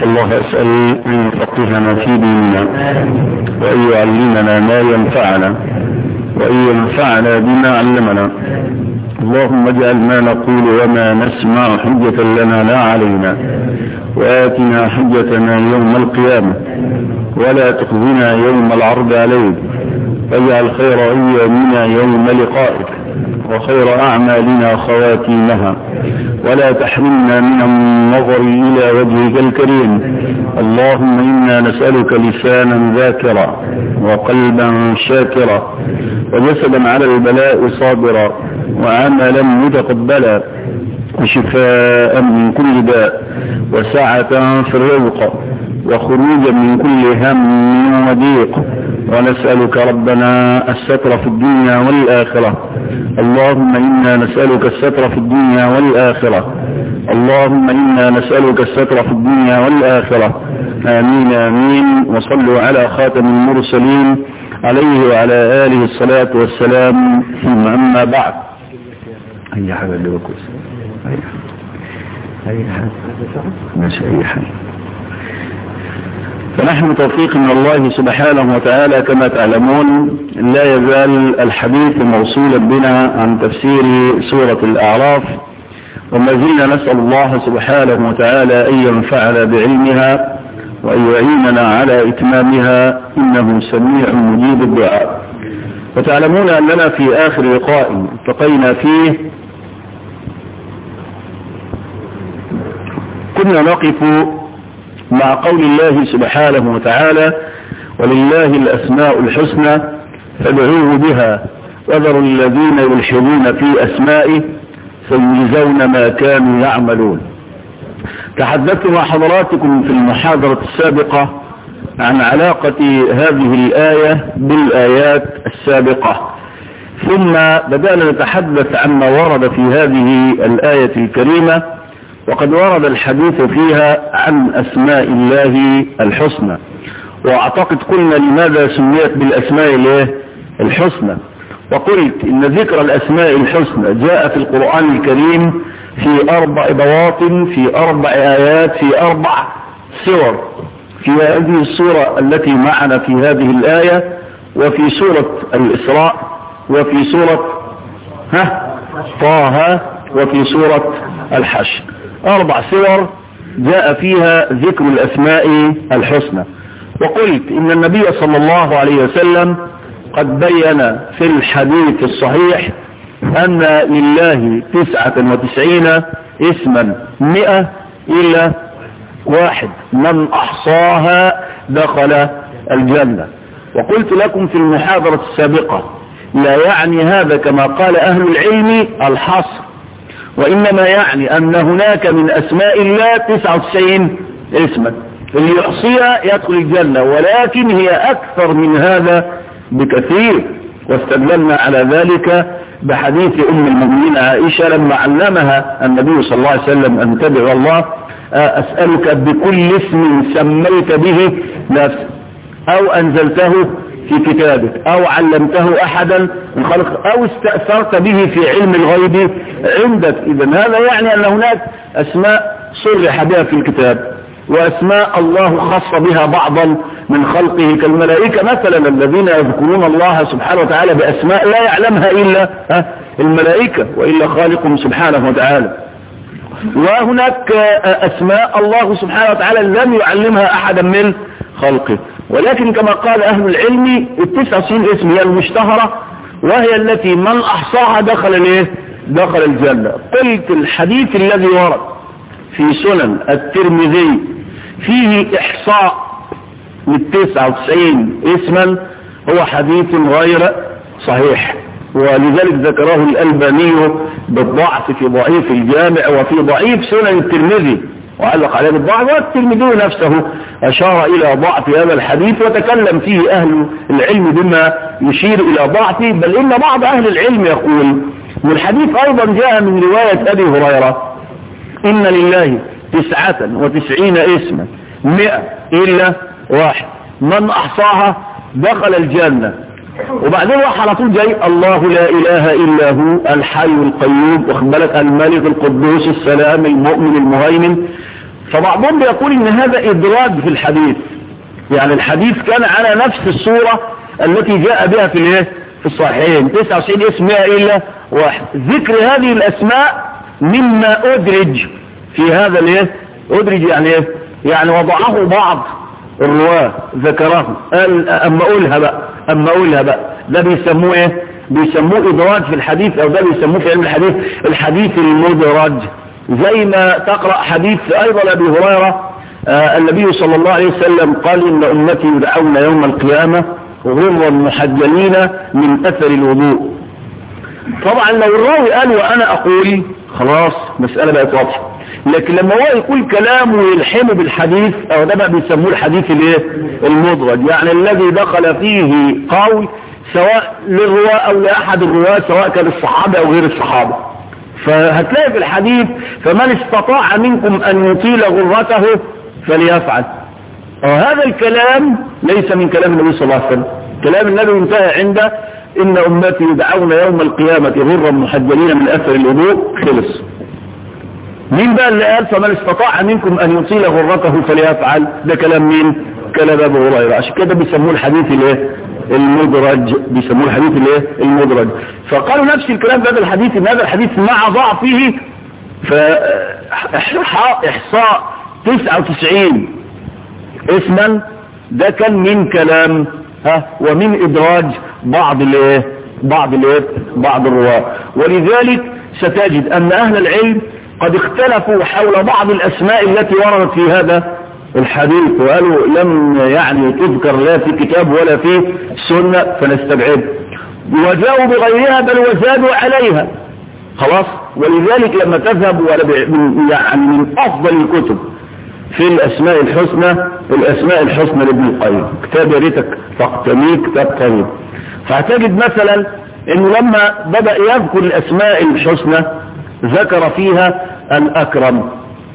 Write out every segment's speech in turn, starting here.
الله أسأل أن يفقهنا في ديننا وأن يعلمنا ما ينفعنا وأن ينفعنا بما علمنا اللهم اجعل ما نقول وما نسمع حجة لنا لا علينا وآتنا حجتنا يوم القيامة ولا تخزنا يوم العرض عليك واجعل خير أيامنا يوم لقائك وخير أعمالنا خواتيمها ولا تحرمنا من النظر إلى وجهك الكريم اللهم إنا نسألك لسانا ذاكرا وقلبا شاكرا وجسدا على البلاء صابرا وعملا متقبلا وشفاء من كل داء وسعة في الرزق وخروجا من كل هم وضيق ونسألك ربنا الستر في الدنيا والآخرة اللهم إنا نسألك الستر في الدنيا والآخرة اللهم إنا نسألك الستر في الدنيا والآخرة آمين آمين وصلوا على خاتم المرسلين عليه وعلى آله الصلاة والسلام ثم أما بعد أي حاجة اللي بكوز أي حاجة أي حاجة ماشي أي حاجة فنحن توفيق من الله سبحانه وتعالى كما تعلمون لا يزال الحديث موصولا بنا عن تفسير سورة الأعراف وما زلنا نسأل الله سبحانه وتعالى أن ينفعنا بعلمها وأن يعيننا على إتمامها إنه سميع مجيب الدعاء وتعلمون أننا في آخر لقاء التقينا فيه كنا نقف مع قول الله سبحانه وتعالى ولله الأسماء الحسنى فادعوه بها وذروا الذين يلحدون في أسمائه سيجزون ما كانوا يعملون تحدثت مع حضراتكم في المحاضرة السابقة عن علاقة هذه الآية بالآيات السابقة ثم بدأنا نتحدث عما ورد في هذه الآية الكريمة وقد ورد الحديث فيها عن أسماء الله الحسنى وأعتقد قلنا لماذا سميت بالأسماء الحسنى وقلت إن ذكر الأسماء الحسنى جاء في القرآن الكريم في أربع بواطن في أربع آيات في أربع سور في هذه السورة التي معنا في هذه الآية وفي سورة الإسراء وفي سورة ها طه وفي سورة الحشر أربع سور جاء فيها ذكر الأسماء الحسنى وقلت إن النبي صلى الله عليه وسلم قد بين في الحديث الصحيح أن لله تسعة وتسعين اسما مئة إلا واحد من أحصاها دخل الجنة وقلت لكم في المحاضرة السابقة لا يعني هذا كما قال أهل العلم الحصر وإنما يعني أن هناك من أسماء الله 99 اسما اللي يحصيها يدخل الجنة ولكن هي أكثر من هذا بكثير واستدللنا على ذلك بحديث أم المؤمنين عائشة لما علمها النبي صلى الله عليه وسلم أن تدعو الله أسألك بكل اسم سميت به نفسك أو أنزلته في كتابك أو علمته أحدا من خلق أو استأثرت به في علم الغيب عندك إذا هذا يعني أن هناك أسماء صرح بها في الكتاب وأسماء الله خص بها بعضا من خلقه كالملائكة مثلا الذين يذكرون الله سبحانه وتعالى بأسماء لا يعلمها إلا الملائكة وإلا خالقهم سبحانه وتعالى وهناك أسماء الله سبحانه وتعالى لم يعلمها أحدا من خلقه ولكن كما قال أهل العلم التسعة وتسعين اسم هي المشتهرة وهي التي من أحصاها دخل الايه دخل الجنة قلت الحديث الذي ورد في سنن الترمذي فيه إحصاء للتسعة وتسعين اسما هو حديث غير صحيح ولذلك ذكره الألباني بالضعف في ضعيف الجامع وفي ضعيف سنن الترمذي وعلق عليه بالضعف والترمذي نفسه أشار إلى ضعف هذا الحديث وتكلم فيه أهل العلم بما يشير إلى ضعفه بل إن بعض أهل العلم يقول والحديث أيضا جاء من رواية أبي هريرة إن لله تسعة وتسعين اسما مئة إلا واحد من أحصاها دخل الجنة وبعدين راح على طول جاي الله لا اله الا هو الحي القيوم واخد بالك الملك القدوس السلام المؤمن المهيمن فبعضهم بيقول ان هذا ادراج في الحديث يعني الحديث كان على نفس الصورة التي جاء بها في الايه في الصحيحين 99 اسم الا واحد ذكر هذه الاسماء مما ادرج في هذا الايه ادرج يعني ايه يعني وضعه بعض الرواه ذكره قال اما اقولها بقى اما اقولها بقى ده بيسموه ايه بيسموه ادراج في الحديث او ده بيسموه في علم الحديث الحديث المدرج زي ما تقرأ حديث ايضا ابي هريرة آه النبي صلى الله عليه وسلم قال ان امتي يدعون يوم القيامة غرا محجلين من اثر الوضوء طبعا لو الراوي قال وانا اقول خلاص مسألة بقت واضحة لكن لما هو يقول كلام ويلحمه بالحديث او ده بقى بيسموه الحديث الايه المدرج يعني الذي دخل فيه قول سواء للرواة او لاحد الرواة سواء كان الصحابة او غير الصحابة فهتلاقي في الحديث فمن استطاع منكم ان يطيل غرته فليفعل وهذا الكلام ليس من كلام النبي صلى الله عليه وسلم كلام النبي انتهى عند ان امتي يدعون يوم القيامة غرا محجلين من اثر الوضوء خلص مين بقى اللي قال فمن استطاع منكم ان يطيل غرته فليفعل ده كلام مين كلام ابو هريره عشان كده بيسموه الحديث الايه المدرج بيسموه الحديث الايه المدرج فقالوا نفس الكلام في هذا الحديث ان هذا الحديث مع ضعفه فاحصاء 99 اسما ده كان من كلام ها ومن ادراج بعض الايه بعض الايه بعض الرواه ولذلك ستجد ان اهل العلم قد اختلفوا حول بعض الاسماء التي وردت في هذا الحديث وقالوا لم يعني تذكر لا في كتاب ولا في سنة فنستبعد وجاءوا بغيرها بل وزادوا عليها خلاص ولذلك لما تذهب يعني من افضل الكتب في الاسماء الحسنى الاسماء الحسنى لابن القيم كتاب يا ريتك تقتنيه كتاب طيب فهتجد مثلا انه لما بدأ يذكر الاسماء الحسنى ذكر فيها الاكرم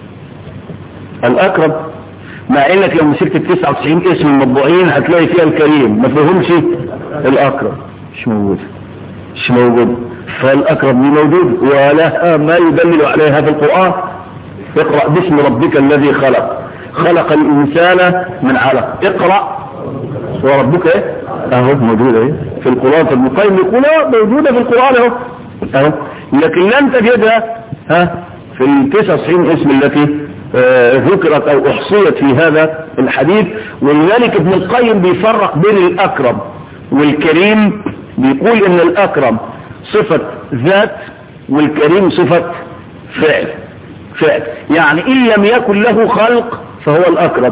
الاكرم مع انك لو مسكت ال 99 اسم المطبوعين هتلاقي فيها الكريم ما فيهمش الاكرم مش موجود مش موجود فالاكرم دي موجود ولها ما يدلل عليها في القرآن اقرأ باسم ربك الذي خلق خلق الانسان من علق اقرأ وربك ايه اهو موجودة ايه في القرآن فابن القيم يقول موجودة في القرآن اهو اهو لكن لن تجدها ها في ال 99 اسم التي آه ذكرت او احصيت في هذا الحديث ولذلك ابن القيم بيفرق بين الاكرم والكريم بيقول ان الاكرم صفة ذات والكريم صفة فعل فعل يعني ان لم يكن له خلق فهو الاكرم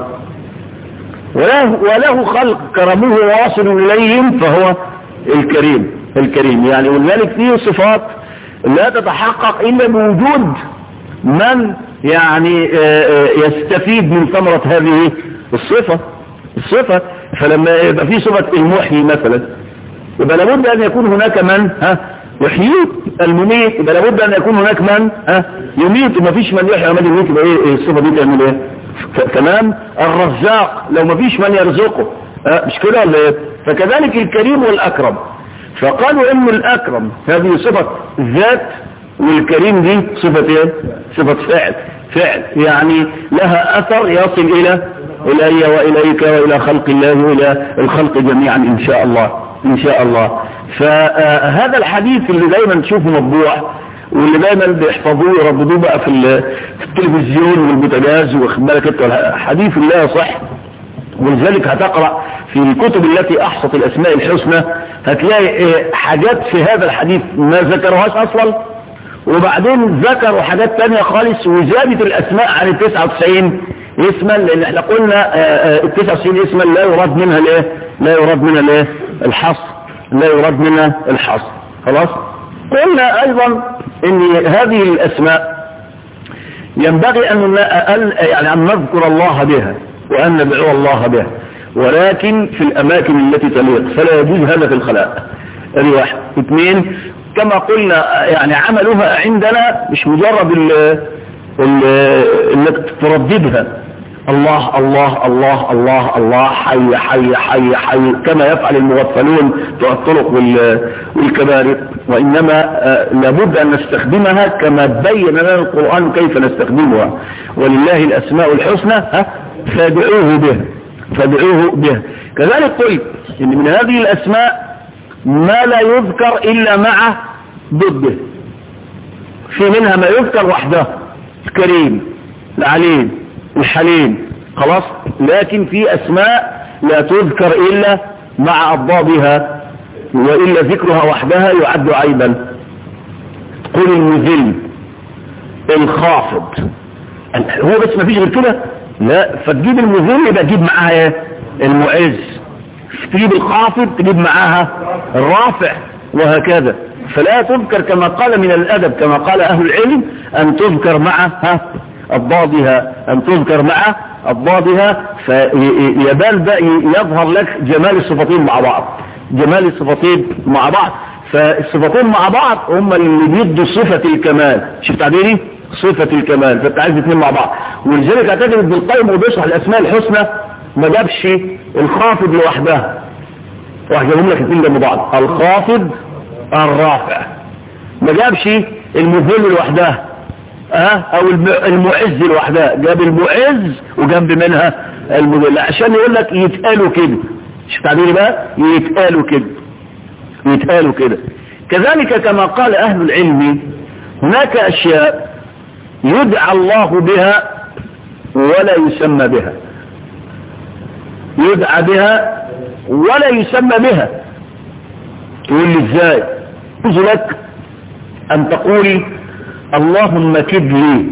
وله, وله خلق كرمه واصل اليهم فهو الكريم الكريم يعني ولذلك فيه صفات لا تتحقق الا بوجود من يعني يستفيد من ثمرة هذه الصفة الصفة فلما يبقى في صفة المحيي مثلا يبقى لابد ان يكون هناك من ها يحيي المميت يبقى لابد ان يكون هناك من ها يميت ما فيش من يحيي ومن يميت يبقى ايه الصفة دي تعمل ايه تمام الرزاق لو ما فيش من يرزقه ها مش كده ولا ايه فكذلك الكريم والاكرم فقالوا ان الاكرم هذه صفة ذات والكريم دي صفة ايه صفة فعل فعل يعني لها اثر يصل الى الي واليك والى خلق الله والى الخلق جميعا ان شاء الله ان شاء الله فهذا الحديث اللي دايما تشوفه مطبوع واللي دايما بيحفظوه يرددوه بقى في التلفزيون والبوتاجاز واخد بالك انت حديث لا يصح ولذلك هتقرأ في الكتب التي احصت الاسماء الحسنى هتلاقي حاجات في هذا الحديث ما ذكروهاش اصلا وبعدين ذكروا حاجات تانية خالص وزادت الاسماء عن ال 99 اسما لان احنا قلنا ال 99 اسما لا يراد منها الايه لا يراد منها الايه الحصر لا يراد منها الحصر خلاص قلنا ايضا ان هذه الاسماء ينبغي ان يعني ان نذكر الله بها وان ندعو الله بها ولكن في الاماكن التي تليق فلا يجوز هذا في الخلاء ادي واحد اثنين كما قلنا يعني عملها عندنا مش مجرد ال ال انك ترددها الله الله الله الله الله حي حي حي حي كما يفعل المغفلون بتوع الطرق والكباري وإنما لابد أن نستخدمها كما بين لنا القرآن كيف نستخدمها ولله الأسماء الحسنى فادعوه بها فادعوه بها كذلك قلت إن من هذه الأسماء ما لا يذكر إلا مع ضده في منها ما يذكر وحده الكريم العليم الحليم خلاص لكن في أسماء لا تذكر إلا مع أضدادها وإلا ذكرها وحدها يعد عيبا قل المذل الخافض هو بس ما فيش غير كده لا فتجيب المذل يبقى تجيب معاها ايه المعز تجيب الخافض تجيب معاها الرافع وهكذا فلا تذكر كما قال من الأدب كما قال أهل العلم أن تذكر معها أضدادها أن تذكر مع أضدادها فيبان بقى يظهر لك جمال الصفتين مع بعض جمال الصفتين مع بعض فالصفتين مع بعض هم اللي بيدوا صفة الكمال شفت تعبيري صفة الكمال فانت عايز اثنين مع بعض ولذلك اعتقد ابن القيم وبيشرح الاسماء الحسنى ما جابش الخافض لوحدها راح جابهم لك اثنين جنب بعض الخافض الرافع ما جابش المذل لوحدها اه او المعز لوحدها جاب المعز وجنب منها المذل عشان يقول لك يتقالوا كده شوف تعبيري بقى يتقالوا كده يتقالوا كده كذلك كما قال اهل العلم هناك اشياء يدعى الله بها ولا يسمى بها يدعى بها ولا يسمى بها تقول لي ازاي يجوز لك ان تقول اللهم كد لي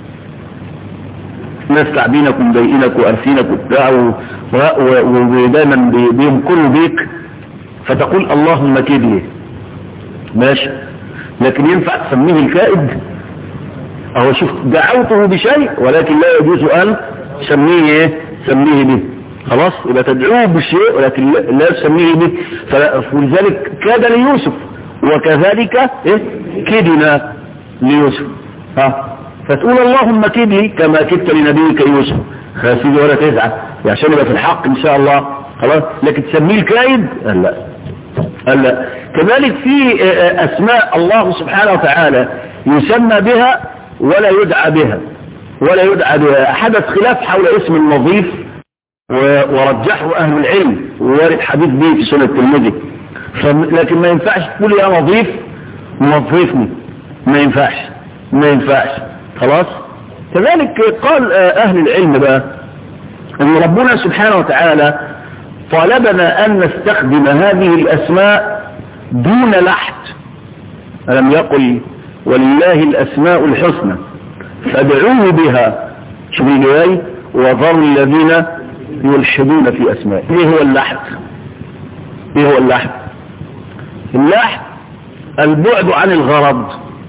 ناس تعبينكم ضايقينك وارثينك وبتاع ودايما بيمكروا بيك فتقول اللهم كد لي ماشي لكن ينفع تسميه الكائد اهو شوف دعوته بشيء ولكن لا يجوز ان تسميه ايه سميه به خلاص يبقى تدعوه بشيء ولكن لا تسميه به فلذلك كاد ليوسف وكذلك ايه كدنا ليوسف ها فتقول اللهم كد لي كما كدت لنبيك يوسف خاسيدي ولا تزعل عشان يبقى في الحق ان شاء الله خلاص لكن تسميه الكايد قال لا قال لا كذلك في اسماء الله سبحانه وتعالى يسمى بها ولا يدعى بها ولا يدعى بها حدث خلاف حول اسم النظيف ورجحه اهل العلم ووارد حديث به في سنة الترمذي لكن ما ينفعش تقول يا نظيف نظفني ما ينفعش ما ينفعش خلاص كذلك قال اهل العلم بقى ان ربنا سبحانه وتعالى طالبنا ان نستخدم هذه الاسماء دون لحد ألم يقل ولله الأسماء الحسنى فادعوه بها شوف الجاي وذروا الذين يلحدون في أسماء ايه هو اللحد ايه هو اللحد اللحد البعد عن الغرض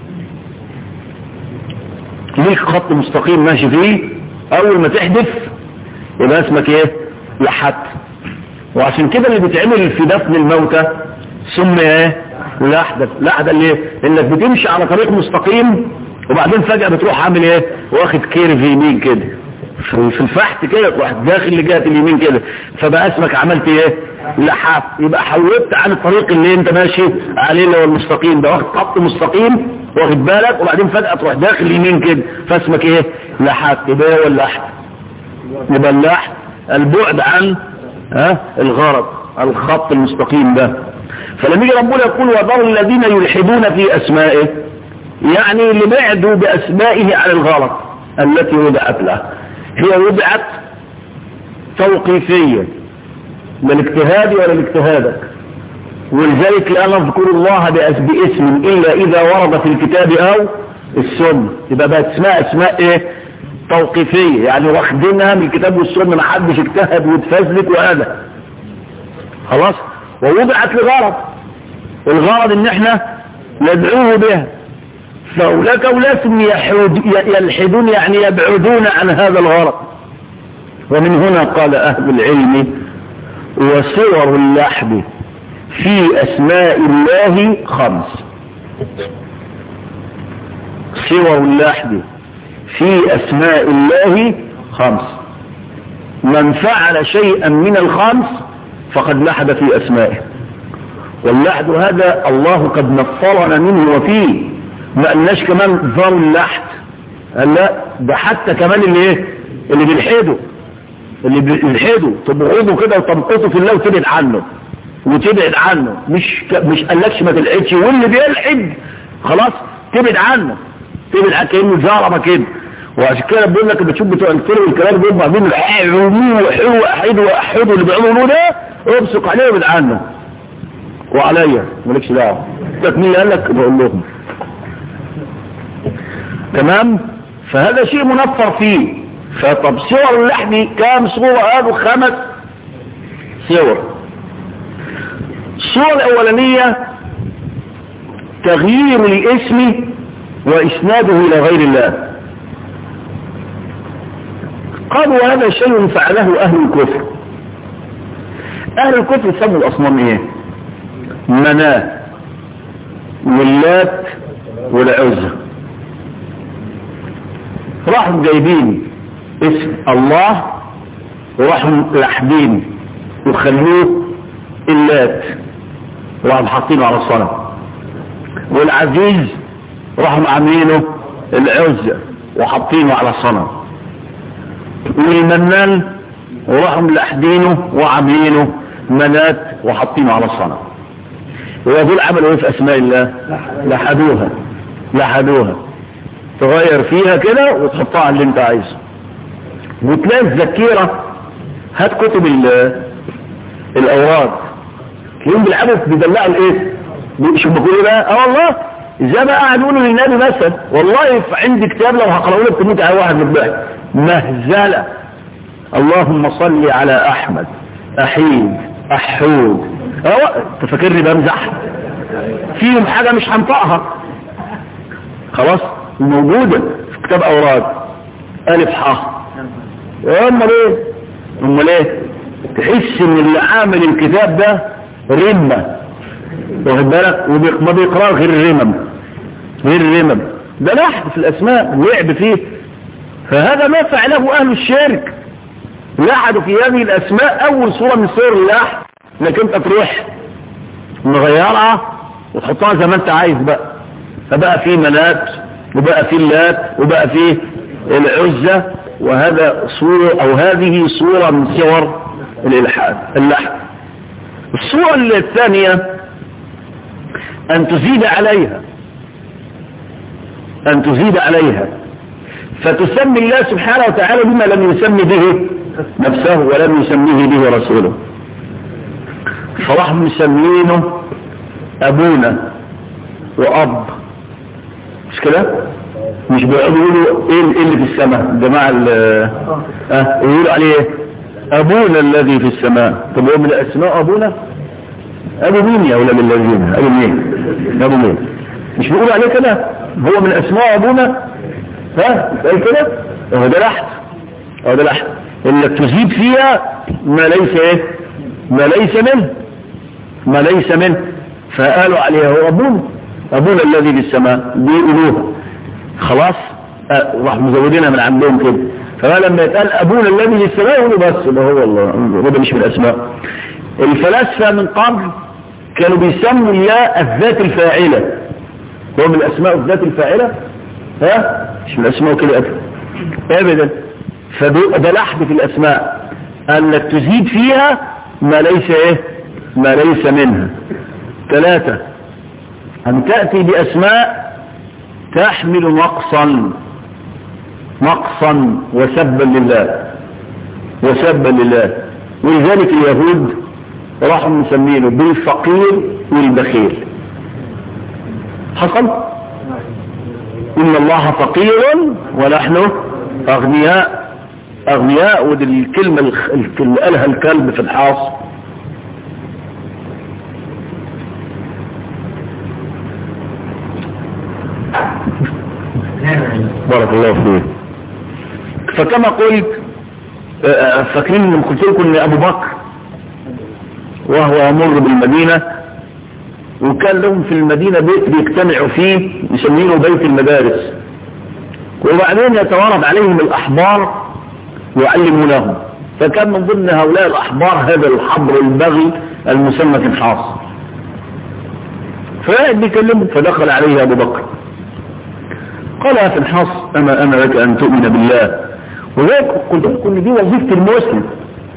ليك خط مستقيم ماشي فيه اول ما تحدث يبقى اسمك ايه لحد وعشان كده اللي بيتعمل في دفن الموتى سمي ايه لحدة لحدة ليه انك بتمشي على طريق مستقيم وبعدين فجأة بتروح عامل ايه واخد كيرف يمين كده في الفحت كده تروح داخل لجهة اليمين كده فبقى اسمك عملت ايه لحاف يبقى حولت عن الطريق اللي انت ماشي عليه اللي هو المستقيم ده واخد خط مستقيم واخد بالك وبعدين فجأة تروح داخل يمين كده فاسمك ايه لحاف يبقى هو اللحد يبقى اللحد البعد عن ها الغرض الخط المستقيم ده فلما يجي ربنا يقول وذروا الذين يلحدون في اسمائه يعني اللي بعدوا باسمائه عن الغلط التي وضعت له هي وضعت توقيفية لا الاجتهاد ولا الاجتهادك ولذلك لا نذكر الله باسم الا اذا ورد في الكتاب او السنة يبقى بقت اسماء اسماء ايه توقيفية يعني واخدينها من الكتاب والسنة ما حدش اجتهد واتفزلك وهذا خلاص ووضعت لغرض الغرض ان احنا ندعوه بها فأولاك أولاس يلحدون يعني يبعدون عن هذا الغرض ومن هنا قال أهل العلم وصور اللحد في أسماء الله خمس صور اللحد في أسماء الله خمس من فعل شيئا من الخمس فقد لحد في أسمائه واللحد هذا الله قد نفرنا منه وفيه ما قلناش كمان ذر اللحد قال لا ده حتى كمان اللي ايه اللي بيلحده اللي بيلحده تبغضه كده وتمقته في الله وتبعد عنه وتبعد عنه مش ك... مش قالكش ما تلحدش واللي بيلحد خلاص تبعد عنه تبعد عنه كانه زعرمه كده وعشان كده بقول لك بتشوف بتوع الفيلم والكلام دول بعدين عموه وحلو واحد واحد اللي بيعملوا ده ابصق عليه وابعد عنه وعليا مالكش دعوه قلت مين قال لك بقول لهم تمام فهذا شيء منفر فيه فطب صور اللحم كام صورة قالوا خمس صور الصورة الأولانية تغيير الاسم وإسناده إلى غير الله قالوا هذا شيء فعله أهل الكفر أهل الكفر سموا الأصنام إيه مناه واللات والعزة راحوا جايبين اسم الله وراحوا لحدين وخلوه اللات وراحوا حاطينه على الصنم والعزيز راحوا عاملينه العزة وحاطينه على الصنم والمنان وراحوا ملحدينه وعاملينه منات وحاطينه على الصنم ودول عملوا ايه في اسماء الله لحدوها لحدوها تغير فيها كده وتحطها على اللي انت عايزه وتلاقي الذكيرة هات كتب الاوراد تلاقيهم بيلعبوا بيدلعوا الايه شوف بقول بقى اه والله ازاي بقى قاعد يقولوا للنبي مثلا والله عندي كتاب لو هقراه لك تموت على واحد بالضحك مهزله اللهم صل على احمد احيد احود اه انت فاكرني بمزح فيهم حاجه مش هنطقها خلاص موجوده في كتاب اوراد الف ح امال ايه امال ايه تحس ان اللي عامل الكتاب ده رمه واخد بالك وما بيقراه غير الرمم غير الرمم ده لحد في الاسماء لعب فيه فهذا ما فعله اهل الشرك لحدوا في هذه الاسماء اول صورة من صور اللحد انك انت تروح مغيرها وتحطها زي ما انت عايز بقى فبقى فيه منات وبقى فيه اللات وبقى فيه العزة وهذا صورة او هذه صورة من صور الالحاد اللحد الصورة الثانية ان تزيد عليها ان تزيد عليها فتسمي الله سبحانه وتعالى بما لم يسمي به نفسه ولم يسميه به رسوله فراح مسمينه ابونا واب مش كده مش بيقعدوا يقولوا ايه اللي في السماء الجماعه اه يقولوا عليه ايه ابونا الذي في السماء طب هو من الاسماء ابونا ابو مين يا اولاد الذين ابو مين ابو مين مش بيقولوا عليه كده هو من اسماء ابونا ها قال كده هو ده لحد هو ده لحد انك تزيد فيها ما ليس ايه ما ليس منه ما ليس منه فقالوا عليه هو ابونا ابونا الذي في السماء بيقولوها خلاص أه راح مزودينها من عندهم كده فلما يتقال ابونا الذي في السماء يقولوا بس ده هو الله ده مش من الاسماء الفلاسفه من قبل كانوا بيسموا الله الذات الفاعله هو من الاسماء الذات الفاعله ها مش من الاسماء كده ابدا ابدا فده لحد في الاسماء انك تزيد فيها ما ليس ايه ما ليس منها ثلاثة ان تأتي باسماء تحمل نقصا نقصا وسبا لله وسبا لله ولذلك اليهود راحوا مسمينه بالفقير والبخيل حصل ان الله فقير ونحن اغنياء اغنياء ودي الكلمة اللي قالها الكلب في الحاص بارك الله فيك فكما قلت فاكرين لما قلت لكم ان ابو بكر وهو يمر بالمدينة وكان لهم في المدينة بيت بيجتمعوا فيه يسمينه بيت المدارس وبعدين يتوارد عليهم الأحبار يعلمونهم فكان من ضمن هؤلاء الأحبار هذا الحبر البغي المسمى في الحاص فقاعد بيكلمه فدخل عليه ابو بكر قال يا فنحاص اما انا لك ان تؤمن بالله وذلك قلت لكم ان دي وظيفه المسلم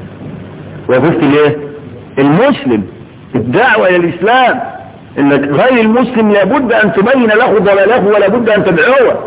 وظيفه الايه المسلم الدعوه الى الاسلام انك غير المسلم لابد ان تبين له ضلاله ولا بد ان تدعوه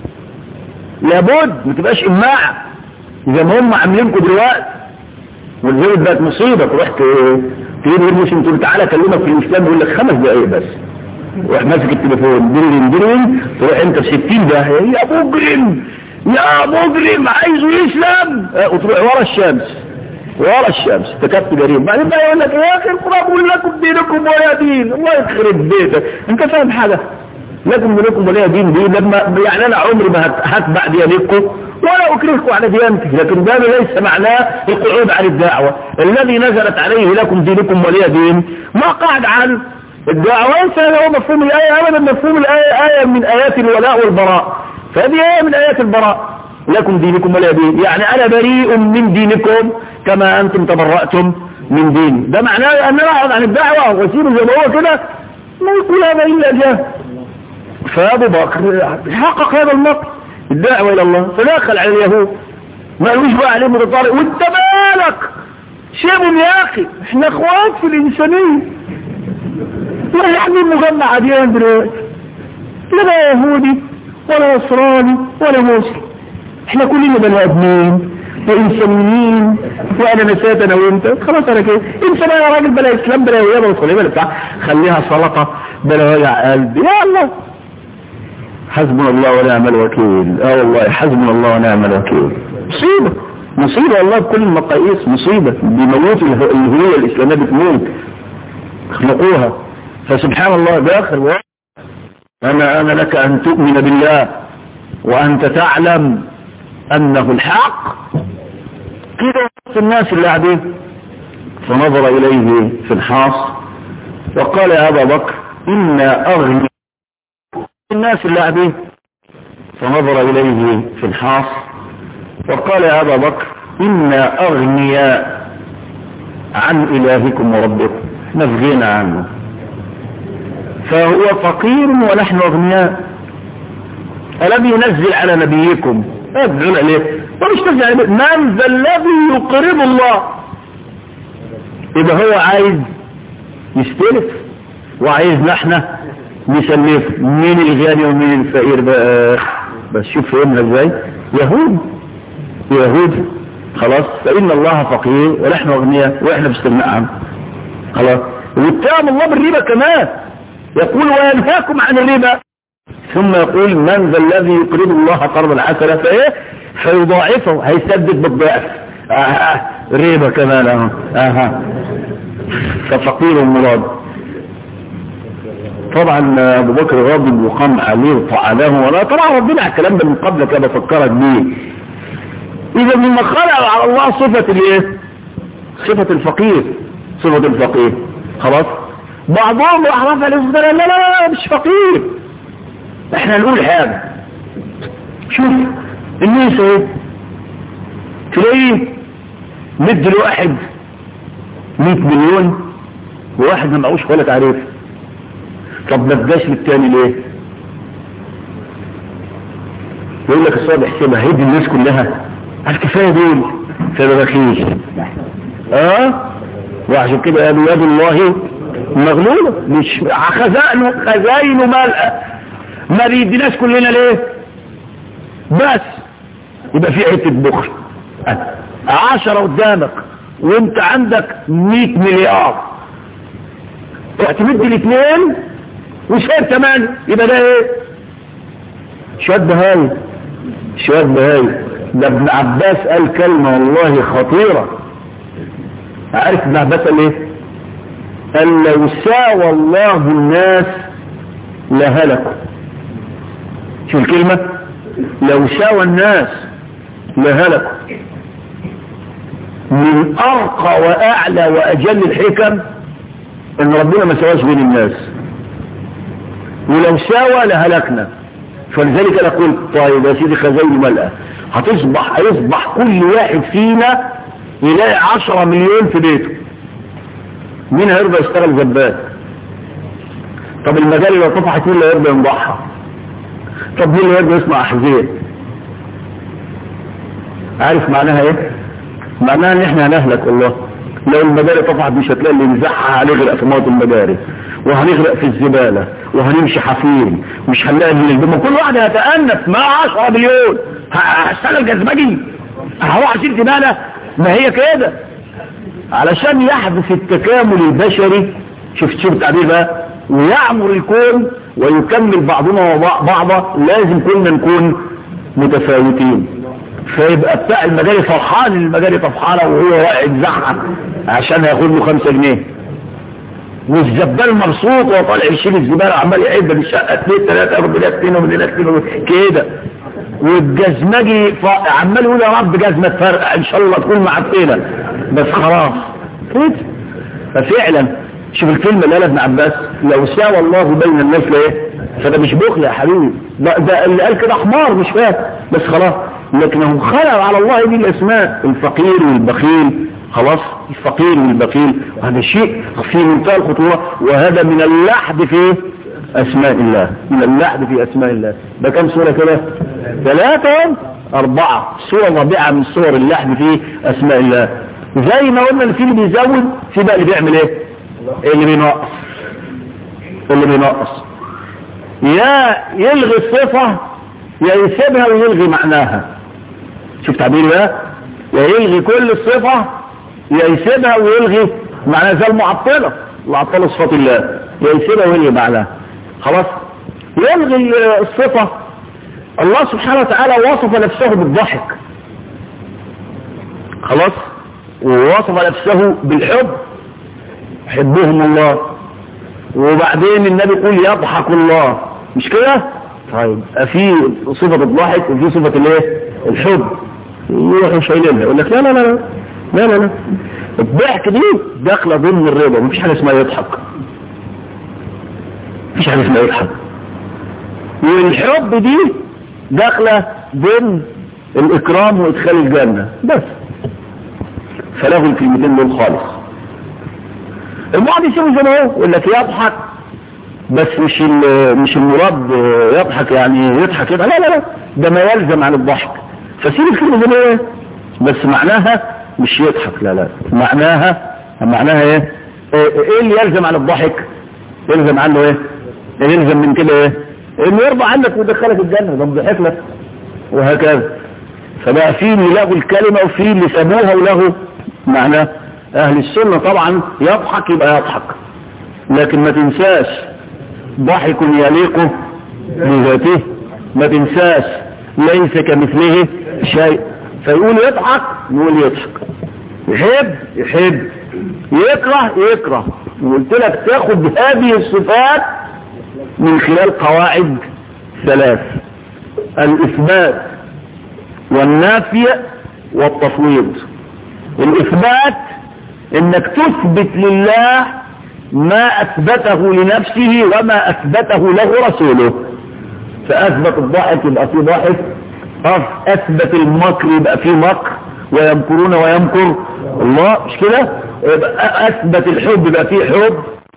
لابد ما تبقاش اماعه زي ما هم عاملينكم دلوقتي والزوج بقت مصيبه تروح تجيب المسلم تقول تعالى اكلمك في الاسلام يقول لك خمس دقائق بس روح ماسك التليفون درين درين تروح انت في 60 داهيه يا مجرم يا مجرم عايزه يسلم اه وتروح ورا الشمس ورا الشمس تكفي جريم بعدين بقى يقول لك يا اخي القران بيقول لكم دينكم ولا دين الله يخرب بيتك انت فاهم حاجه لكم دينكم ولا دين دي لما يعني انا عمري ما هتبع ديانتكم ولا اكرهكم على ديانتي لكن ده ليس معناه القعود عن الدعوه الذي نزلت عليه لكم دينكم ولي دين ما قعد عن الدعوه ليس هو مفهوم الايه ابدا مفهوم الايه ايه من ايات الولاء والبراء فهذه ايه من ايات البراء لكم دينكم ولا دين يعني انا بريء من دينكم كما انتم تبرأتم من دين ده معناه ان انا اقعد عن الدعوة واسيبه زي ما هو كده ما يقول هذا الا جاه فابو بكر حقق هذا المطر الدعوة الى الله فدخل على اليهود ما قالوش بقى عليه متطارق وانت مالك سيبهم يا اخي احنا اخوات في الانسانية لا يحمل مجمع اديان دلوقتي لا بقى يهودي ولا نصراني ولا مسلم احنا كلنا بني ادمين وانسانيين وانا نسيت انا وانت خلاص انا كده انت بقى يا راجل بلا اسلام بلا ويابه وصلي بلا بتاع خليها سلطه بلا وجع قلب يا الله حسبنا الله ونعم الوكيل اه والله حسبنا الله ونعم الوكيل مصيبه مصيبه والله بكل المقاييس مصيبه بموت الهويه الاسلاميه بتموت اخلقوها فسبحان الله داخل انا انا لك ان تؤمن بالله وانت تعلم انه الحق كده الناس اللي قاعدين فنظر اليه في الحاص وقال يا ابا بكر انا اغني الناس اللي قاعدين فنظر اليه في الحاص وقال يا ابا بكر انا اغنياء عن الهكم وربكم احنا في غنى عنه فهو فقير ونحن اغنياء الم ينزل على نبيكم ادعون عليه ومش تنزل عليه من ذا الذي يقرض الله يبقى هو عايز يستلف وعايزنا احنا نسلف مين الغني ومين الفقير بقى بس شوف فهمنا ازاي يهود يهود خلاص فإن الله فقير ونحن أغنياء وإحنا باستغناء عنه خلاص واتهم الله بالربا كمان يقول وينهاكم عن الربا ثم يقول من ذا الذي يقرض الله قرضا حسنا فايه فيضاعفه هيسدد بالضعف آه ربا كمان اهو اها ففقير مراد طبعا ابو بكر غاضب وقام عليه وطعنه ولا طبعا ربنا على الكلام ده من قبل كده بفكرك بيه اذا لما خلق على الله صفة الايه صفة الفقير صفة الفقير خلاص بعضهم راح رفع الاسم لا لا لا مش فقير احنا نقول حاجة شوف الناس ايه تلاقيه مد لواحد 100 مليون وواحد ما معهوش ولا تعريف طب ما اداش للتاني ليه يقول لك الصالح حسابها هيدي الناس كلها الكفايه دول فما بخيش اه وعشان كده قالوا يد الله مغلولة مش خزائنه خزاينه ملأة ما بيديناش كلنا ليه بس يبقى في حتة بخل عشرة قدامك وانت عندك مئة مليار تمد الاثنين وشايف كمان يبقى ده ايه شوية بهاي شوية بهاي ده ابن عباس قال كلمة والله خطيرة عارف ابن عباس قال ايه قال لو ساوى الله الناس لهلكوا شو الكلمة لو ساوى الناس لهلكوا من ارقى واعلى واجل الحكم ان ربنا ما سواش بين الناس ولو ساوى لهلكنا فلذلك انا قلت طيب يا سيدي خزين ملأة هتصبح هيصبح كل واحد فينا يلاقي عشرة مليون في بيته مين هيرضى يشتغل زبال طب المجاري لو طفحت مين اللي يرضى ينضحها طب مين اللي يرضى يصنع احذيه عارف معناها ايه معناها ان احنا هنهلك والله لو المجاري طفحت مش هتلاقي اللي يمزحها هنغرق في موت المجاري وهنغرق في الزبالة وهنمشي حافين مش هنلاقي من الدم كل واحد هيتأنف مع 10 مليون هشتغل جزمجي هروح اشيل زبالة ما هي كده علشان يحدث التكامل البشري شفت شوف التعبير بقى ويعمر الكون ويكمل بعضنا بعضا لازم كلنا نكون متفاوتين فيبقى بتاع المجاري فرحان المجاري طفحانه وهو واقع يتزحف عشان هياخد له 5 جنيه والزبال مبسوط وهو طالع يشيل الزباله عمال يعد من الشقه 2 3 4 2 ومن 2 كده والجزمجي عمال يقول يا رب جزمه تفرقع ان شاء الله تكون معفنه بس خلاص كده ففعلا شوف الكلمه اللي قالها ابن عباس لو ساوى الله بين الناس لايه فده مش بخل يا حبيبي ده, ده اللي قال كده حمار مش فاهم بس خلاص لكنهم خلقوا على الله دي الاسماء الفقير والبخيل خلاص الفقير والبخيل وهذا شيء في منتهى الخطورة وهذا من اللحد في اسماء الله من اللحد في اسماء الله ده كم سورة كده ثلاثة اربعة سورة رابعة من سور اللحد في اسماء الله زي ما قلنا في اللي بيزود في بقى اللي بيعمل ايه اللي بينقص اللي بينقص يا يلغي الصفة يا يسيبها ويلغي معناها شوف تعبير بقى يا يلغي كل الصفة يا يسيبها ويلغي معناها زي المعطلة معطلة صفات الله يا يسيبها ويلغي معناها خلاص يلغي الصفة الله سبحانه وتعالى وصف نفسه بالضحك خلاص ووصف نفسه بالحب حبهم الله وبعدين النبي يقول يضحك الله مش كده طيب في صفة الضحك وفي صفة الايه الحب يروحوا شايلينها يقول لك لا لا لا لا لا لا لا الضحك دي داخله ضمن الرضا مفيش حاجه اسمها يضحك مفيش حاجه اسمها يضحك والحب دي داخله ضمن الاكرام وادخال الجنه بس فلغوا الكلمتين دول خالص البعض يسيبوا زي ما هو يقول لك يضحك بس مش مش المراد يضحك يعني يضحك كده لا لا لا ده ما يلزم عن الضحك فسيب الكلمه زي ما هي بس معناها مش يضحك لا لا معناها معناها ايه ايه اللي يلزم عن الضحك يلزم عنه ايه يلزم من كده ايه انه يرضى عنك ويدخلك الجنه ده بيضحك لك وهكذا فبقى في اللي لغوا الكلمه وفي اللي سابوها ولغوا معناه اهل السنه طبعا يضحك يبقى يضحك لكن ما تنساش ضحك يليق بذاته ما تنساش ليس كمثله شيء فيقول يضحك يقول يضحك يحب يحب يكره يكره وقلت لك تاخد هذه الصفات من خلال قواعد ثلاث الاثبات والنافي والتفويض الاثبات انك تثبت لله ما اثبته لنفسه وما اثبته له رسوله فاثبت الضحك يبقى في ضحك اثبت المكر يبقى في مكر ويمكرون ويمكر الله مش كده يبقى اثبت الحب يبقى فيه حب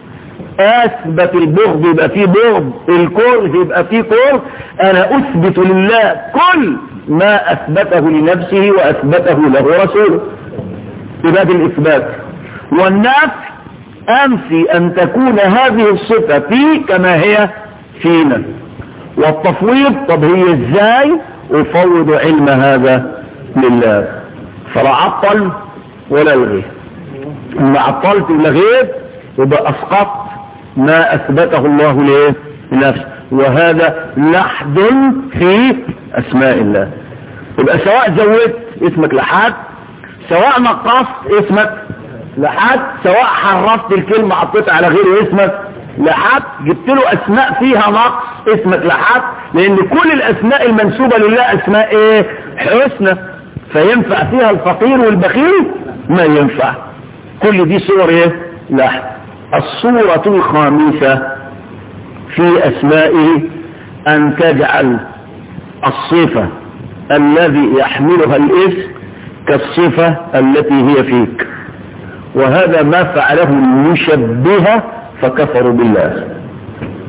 اثبت البغض يبقى فيه بغض الكره يبقى فيه كره انا اثبت لله كل ما اثبته لنفسه واثبته له رسوله يبقى بالاثبات والنفي انفي ان تكون هذه الصفة في كما هي فينا والتفويض طب هي ازاي افوض علم هذا لله فلا عطل ولا الغي ان عطلت ولغيت يبقى اسقطت ما اثبته الله ليه لنفسه وهذا لحد في اسماء الله يبقى سواء زودت اسمك لحد سواء نقصت اسمك لحد سواء حرفت الكلمة حطيت على غير اسمك لحد جبت له اسماء فيها نقص اسمك لحد لان كل الاسماء المنسوبة لله اسماء ايه حسنى فينفع فيها الفقير والبخيل ما ينفع كل دي صور ايه لحد الصورة الخامسة في اسمائه ان تجعل الصفة الذي يحملها الاسم كالصفة التي هي فيك وهذا ما فعله المشبهة فكفروا بالله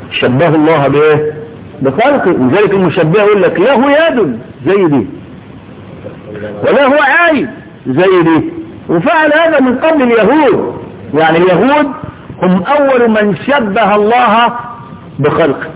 شبه الله بايه بخلقه لذلك المشبه يقول لك له يد زي دي ولا هو عين زي دي وفعل هذا من قبل اليهود يعني اليهود هم اول من شبه الله بخلقه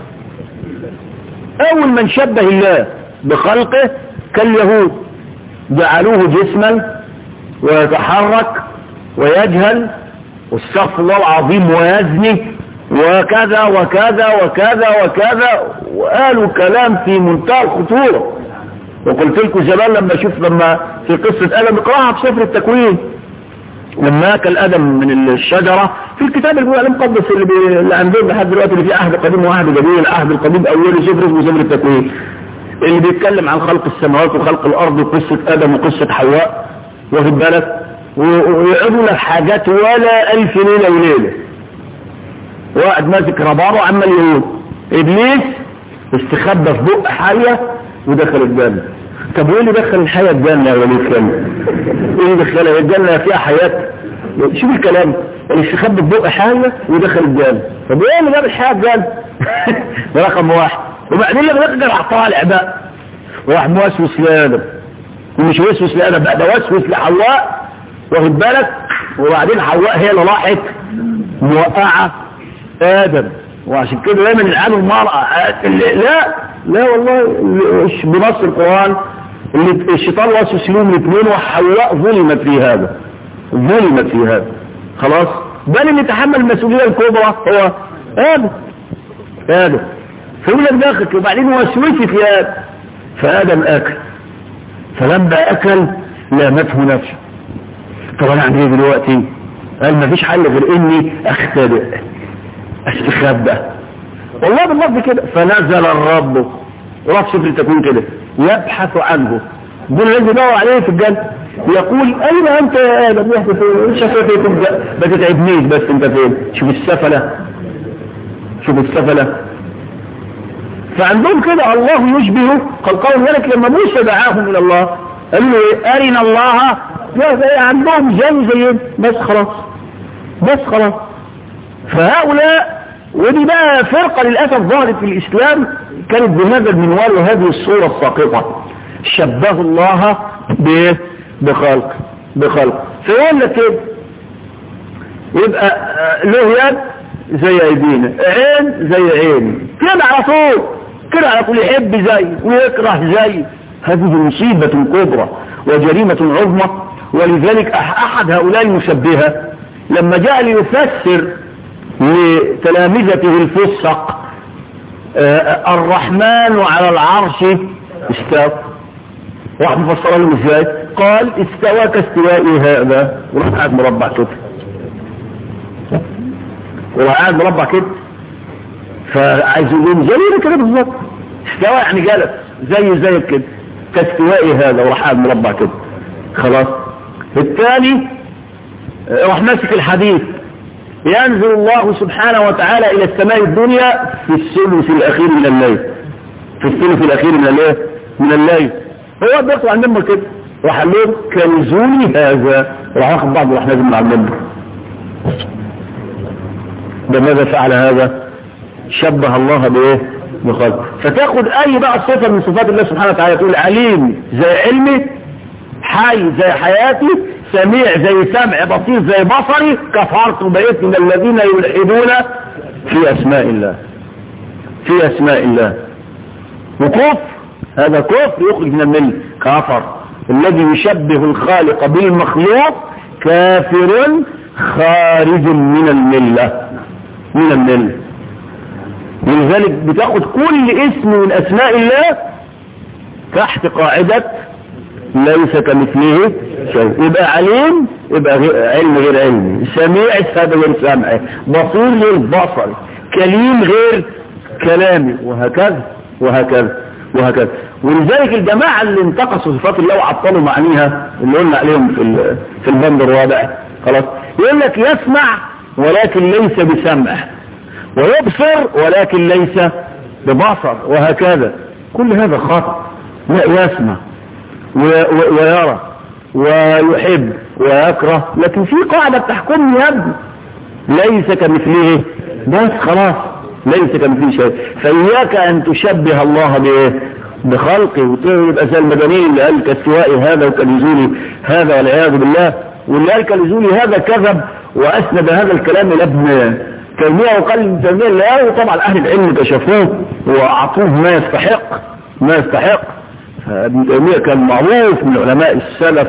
اول من شبه الله بخلقه كاليهود جعلوه جسما ويتحرك ويجهل واستغفر الله العظيم ويزني وكذا وكذا وكذا وكذا وقالوا كلام في منتهى الخطورة وقلت لكم زمان لما اشوف لما في قصة ادم اقراها في سفر التكوين لما اكل ادم من الشجرة في الكتاب المقدس اللي, بي... اللي عندهم لحد دلوقتي اللي فيه عهد قديم وعهد جديد العهد القديم اوله سفر اسمه سفر التكوين اللي بيتكلم عن خلق السماوات وخلق الارض وقصة ادم وقصة حواء واخد بالك ويقعدوا لك حاجات ولا الف ليلة وليلة واحد ماسك رباره عمال يقول ابليس استخبى في بق حية ودخل الجنة طب وايه اللي دخل الحياة الجنة يا وليد كلمة ايه اللي دخلها الجنة فيها حياة شوف الكلام اللي استخبى في بق حية ودخل الجنة طب ايه اللي جاب الحياة الجنة ده رقم واحد وبعدين لما يقدر طالع بقى راح موسوس لادم ومش وسوس لادم بقى ده وسوس لحواء واخد بالك وبعدين حواء هي اللي راحت موقعه ادم وعشان كده دايما العالم المرأة لا لا والله بنص القرآن اللي الشيطان وسوس لهم الاثنين وحواء ظلمت في هذا ظلمت في هذا خلاص بل اللي تحمل المسؤولية الكبرى هو ادم ادم فيقول لك داخل وبعدين وسوسي في ادم فادم اكل فلما اكل لامته نفسه طب انا اعمل ايه دلوقتي قال ما فيش حل غير اني اختبئ استخبى والله باللفظ كده فنزل الرب رب سفر تكون كده يبحث عنه دول الذي يدور عليه في الجنة يقول اين انت يا ادم يحدث شفتكم ما تتعبنيش بس انت فين شوف السفلة شوف السفلة فعندهم كده الله يشبه قال قول ذلك لما موسى دعاهم الى الله قالوا له ايه ارنا الله لا عندهم زي زي بس خلاص بس خلاص فهؤلاء ودي بقى فرقة للأسف ظهرت في الإسلام كانت بهذا المنوال وهذه الصورة الساقطة شبهوا الله بخلق بخلق فيقول لك كده يبقى له يد زي ايدينا عين زي عيني كده على طول كده على طول يحب زي ويكره زي هذه مصيبة كبرى وجريمة عظمى ولذلك احد هؤلاء المشبهة لما جاء ليفسر لتلامذته الفسق آه الرحمن على العرش استوى راح مفسر لهم ازاي قال استوى كاستوائي هذا وراح قاعد مربع كده وراح قاعد مربع كده فعايز يقول زي كده بالظبط استوى يعني جلس زي زي كده كاستوائي هذا وراح قاعد مربع كده خلاص الثاني راح ماسك الحديث ينزل الله سبحانه وتعالى الى السماء الدنيا في الثلث الاخير من الليل في الثلث الاخير من الليل من الليل هو بيطلع على المنبر كده راح قال لهم كنزوني هذا راح واخد بعض وراح نازل من على المنبر بماذا فعل هذا شبه الله بايه بخلق فتاخد اي بقى صفه من صفات الله سبحانه وتعالى تقول عليم زي علمي حي زي حياتي سميع زي سمع بصير زي بصري كفرت وبقيت من الذين يلحدون في اسماء الله في اسماء الله وكفر هذا كفر يخرج من المله كفر الذي يشبه الخالق بالمخلوق كافر خارج من المله من المله ولذلك بتاخد كل اسم من اسماء الله تحت قاعده ليس كمثله شيء يبقى عليم يبقى غير علم غير علمي سميع هذا غير سمعه بصير غير بصر كليم غير كلامي وهكذا وهكذا وهكذا ولذلك الجماعة اللي انتقصوا صفات الله وعطلوا معانيها اللي قلنا عليهم في في البند الرابع خلاص يقول لك يسمع ولكن ليس بسمع ويبصر ولكن ليس ببصر وهكذا كل هذا خطأ لا يسمع ويرى ويحب ويكره لكن في قاعدة بتحكمني يا ابني ليس كمثله بس خلاص ليس كمثله شيء فإياك أن تشبه الله بإيه بخلقه وتبقى زي المدنيين اللي قال كاستوائي هذا وكالنزول هذا والعياذ بالله واللي قال كالنزول هذا كذب وأسند هذا الكلام إلى ابن تيمية وقال ابن تيمية لا وطبعا أهل العلم كشفوه وأعطوه ما يستحق ما يستحق ابن تيمية كان معروف من علماء السلف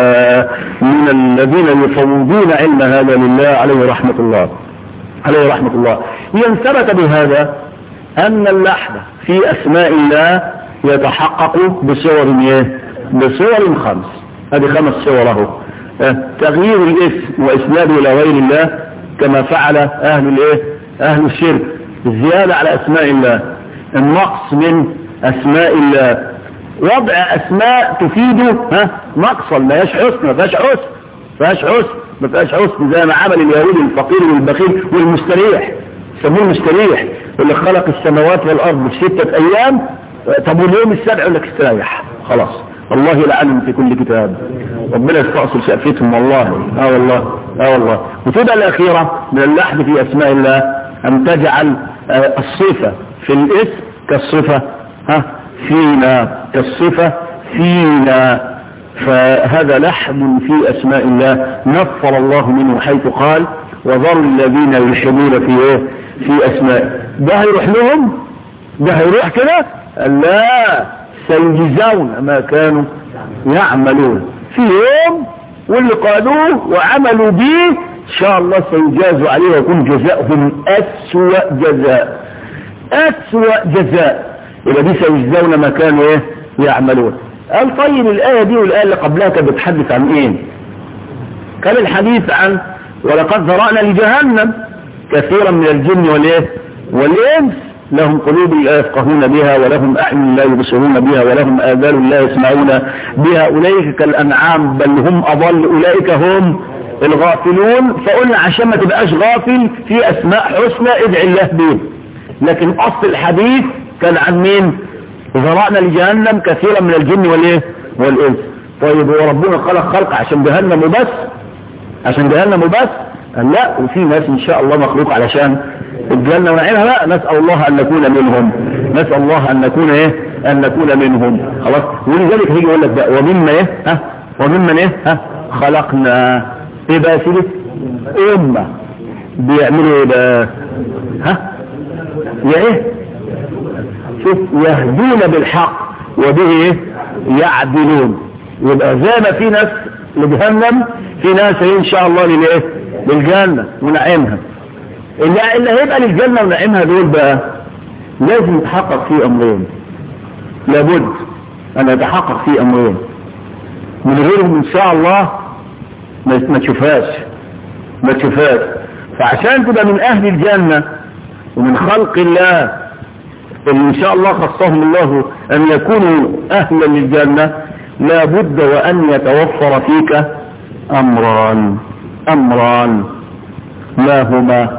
ومن الذين يفوضون علم هذا لله عليه رحمة الله عليه رحمة الله إذا ثبت بهذا أن اللحن في أسماء الله يتحقق بصور ايه بصور خمس هذه خمس صور اهو تغيير الاسم واسناده الى غير الله كما فعل اهل الايه اهل الشرك الزيادة على اسماء الله النقص من اسماء الله وضع اسماء تفيد ها نقصا ما فيهاش حسن ما فيهاش حسن ما فيهاش حسن ما فيهاش حسن زي ما عمل اليهود الفقير والبخيل والمستريح سموه المستريح اللي خلق السماوات والارض في ستة ايام طب واليوم السبع يقول لك استريح خلاص الله لعنهم في كل كتاب ربنا يستأصل شأفتهم والله اه والله اه والله وتبقى الأخيرة من اللحن في أسماء الله أن تجعل آه الصفة في الاسم كالصفة ها فينا كالصفة فينا فهذا لحن في أسماء الله نفر الله منه حيث قال وذروا الذين يلحدون في ايه في أسماء ده هيروح لهم ده هيروح كده لا سيجزون ما كانوا يعملون في يوم واللي قالوه وعملوا به ان شاء الله سيجازوا عليه ويكون جزاؤهم اسوأ جزاء اسوأ جزاء يبقى دي سيجزون ما كانوا ايه يعملون قال طيب الآية دي والآية اللي قبلها كانت بتحدث عن ايه كان الحديث عن ولقد ذرأنا لجهنم كثيرا من الجن والايه والانس لهم قلوب لا يفقهون بها ولهم أعين لا يبصرون بها ولهم آذان لا يسمعون بها أولئك كالأنعام بل هم أضل أولئك هم الغافلون فقلنا عشان ما تبقاش غافل في أسماء حسنى ادعي الله به لكن أصل الحديث كان عن مين ذرأنا لجهنم كثيرا من الجن والإيه والإنس طيب هو ربنا خلق خلق عشان جهنم وبس عشان جهنم وبس قال لا وفي ناس ان شاء الله مخلوق علشان الجنة ونعيمها لا نسأل الله ان نكون منهم نسأل الله ان نكون ايه ان نكون منهم خلاص ولذلك هيجي يقول لك بقى ومما ايه ها وممن ايه ها خلقنا ايه بقى سيدي امة بيعملوا ايه بقى ها يا ايه شوف يهدون بالحق وبه ايه يعدلون يبقى زي ما في ناس لجهنم في ناس ان شاء الله للايه للجنة ونعيمها اللي, اللي هيبقى للجنة ونعيمها دول بقى لازم يتحقق فيه امرين لابد ان يتحقق فيه امرين من غيرهم ان شاء الله ما تشوفهاش ما تشوفهاش فعشان تبقى من اهل الجنة ومن خلق الله اللي ان شاء الله خصهم الله ان يكونوا اهلا للجنة لابد وان يتوفر فيك امران امران ما هما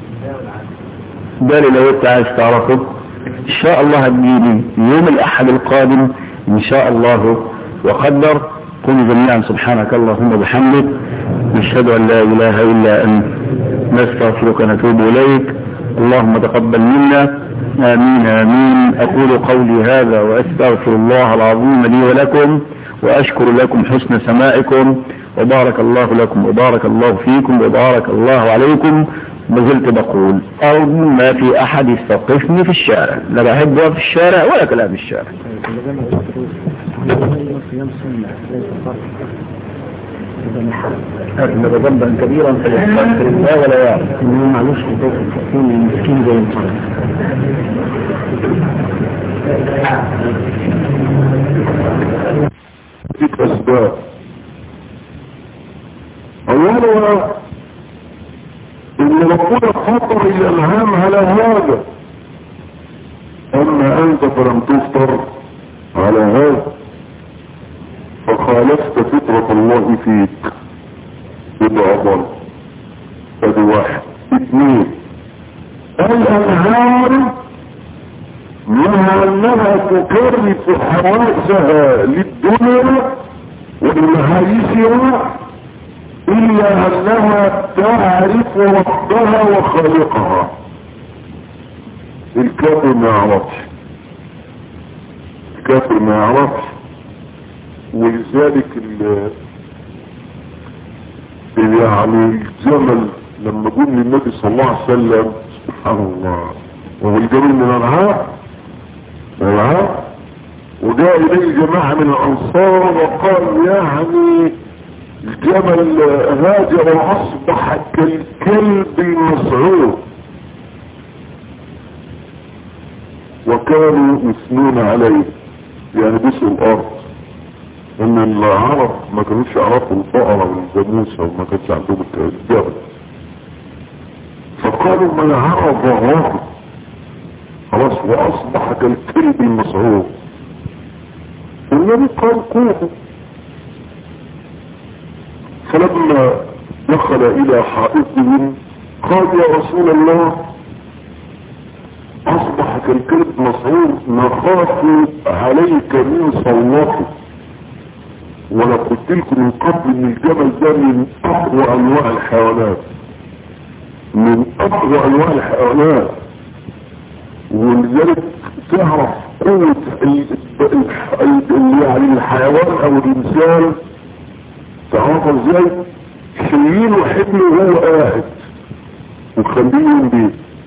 ده لو انت عايز تعرفه ان شاء الله هتجيلي يوم الاحد القادم ان شاء الله وقدر قل جميعا سبحانك اللهم وبحمدك نشهد ان لا اله الا انت نستغفرك ونتوب اليك اللهم تقبل منا امين امين اقول قولي هذا واستغفر الله العظيم لي ولكم واشكر لكم حسن سمائكم وبارك الله لكم وبارك الله فيكم وبارك الله عليكم ما زلت بقول أرجو ما في أحد يستوقفني في الشارع لا بحب في الشارع ولا كلام في الشارع أكن ذنبا كبيرا فيستغفر الله ولا يعرف إنه معلوش حقوق التأثير المسكين زي الفرد فيك أسباب أولها إن ربنا خطر الألهام على هذا أما أنت فلم تفطر على هذا فخالفت فطرة الله فيك يبقى أضل ادي واحد اثنين الأنهار منها أنها تكرس حواسها للدنيا ولمهايسها إلا أنها تعرف ربها وخالقها الكافر ما يعرفش الكافر ما يعرفش ولذلك ال يعني الجمل لما قلنا للنبي صلى الله عليه وسلم سبحان الله وهو الجمل من العاب العاب وجاء إليه جماعة من الأنصار وقال يعني الجمل هاجر وأصبح كالكلب المسعود وكانوا يثنون عليه يعني بسوا الأرض ان العرب ما كانوش يعرفوا البقرة والجاموسة وما كانش عندهم الجبل فقالوا من عرف غرب خلاص واصبح كالكلب المسعود النبي قال قوه فلما دخل الى حائطهم قال يا رسول الله اصبح كالكلب مسعود نخاف عليك من صوته وانا قلت لكم من قبل ان الجبل ده من اقوى انواع الحيوانات من اقوى انواع الحيوانات ولذلك تعرف قوة يعني الحيوان او الانسان تعرف ازاي شيله حمله وهو قاعد وخليه بيه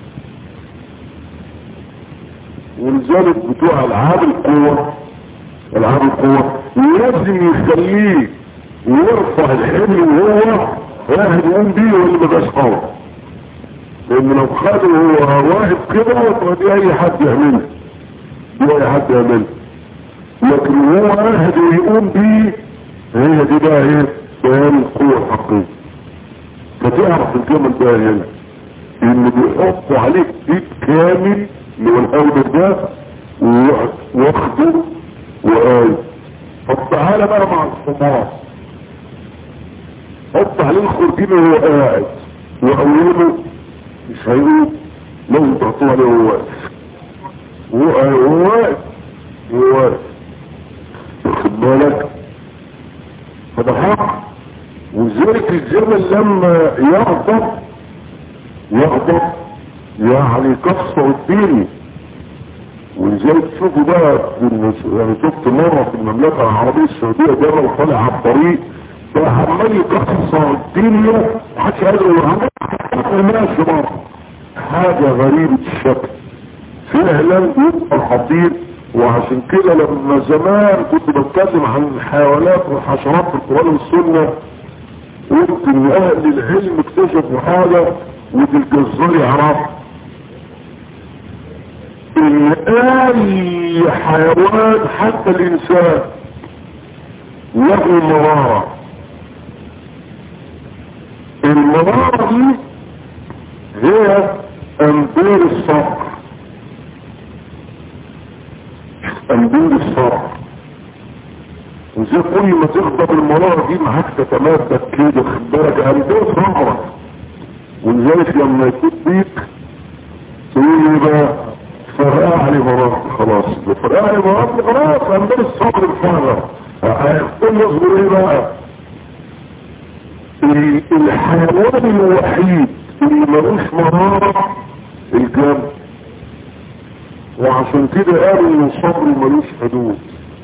ولذلك بتوع العاب القوة العاب القوة لازم يخليه ويرفع الحمل وهو واحد يقوم بيه واللي مبقاش قوي لان لو خده هو واحد كده فدي اي حد يعملها دي اي حد يعملها لكن هو واحد ويقوم بيه هي دي بقى ايه بيان القوة الحقيقية فتعرف الجمل بقى هنا ان بيحطوا عليك بيت كامل اللي هو الاول ده واخده وقال طب تعالى بقى مع الحمار حط عليه الخرجين وهو قاعد وأوله مش هيقول لو تعطوه عليه وهو واقف وهو واقف وهو واقف واخد بالك فده حق وذلك الجمل لما يغضب يغضب يعني كسر الدين ولذلك تشوفوا بقى يعني شفت مرة في المملكة العربية السعودية جبل طالع على الطريق بقى عمال يكسر الدنيا محدش قادر يعمل ماشي بره حاجة غريبة الشكل فعلا يبقى خطير وعشان كده لما زمان كنت بتكلم عن الحيوانات والحشرات في القرآن والسنة قلت ان اهل العلم اكتشفوا حاجة ودي الجزار يعرفها ان اي حيوان حتى الانسان له مرارة المرارة دي هي انبير الصقر انبير الصقر وزي كل ما تغضب المرارة دي معاك تتمادى كده خد بالك انبير صقرك ولذلك لما يكون بيك تقول لي بقى فرقع لي مرات خلاص فرقع لي مرات خلاص عندنا الصبر الفرق هيختم يصبر ايه بقى الحيوان الوحيد اللي ملوش مرارة الجنب وعشان كده قالوا ان الصبر ملوش حدود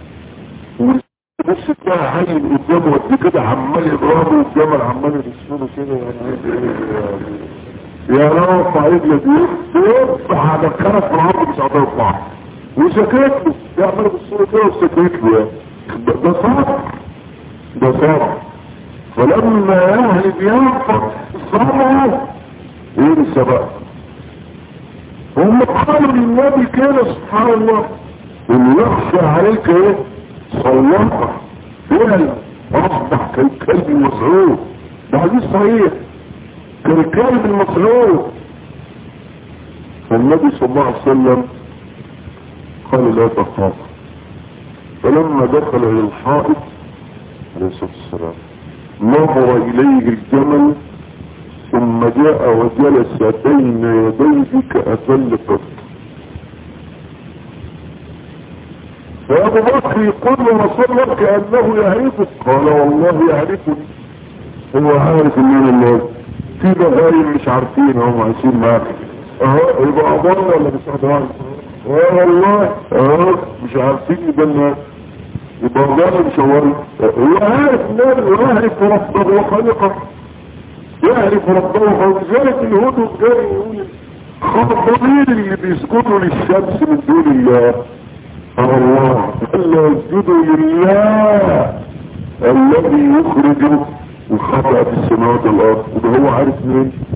بص تلاقي عيل قدامه قد كده عمال يضربه والجمل عمال يبصله كده يعني يا رافع رجلك يرفع هدخلك في الارض مش هترفع وسكت له يعمل بالصوره كده وسكت له ده صبر ده صبر فلما اهل بينفق صبروا ينسى بقى هم قالوا للنبي كده سبحان الله اللي يخشى عليك ايه صلاتك فعلا اصبح كالكلب المسعود ده حديث صحيح كالكلب المسعود فالنبي صلى الله عليه وسلم قال لا تخاف فلما دخل الى الحائط عليه الصلاه والسلام نظر اليه الجمل ثم جاء وجلس بين يديه كأسل قط فأبو بكر يقول له رسول الله كأنه يعرفك قال والله يعرفني هو عارف ان انا الله في بغايم مش عارفين هم عايشين معاك اه يبقى عبارة ولا مش عبارة اه والله اه مش عارفين يبقى الناس يبقى عبارة مش عبارة هو عارف النبي ويعرف ربه وخلقه يعرف ربه ولذلك الهدى الجاري يقول خطبين اللي بيسجدوا للشمس من دون الله الله الا يسجدوا لله الذي يخرج الخطأ في السماوات والارض وده هو عارف مين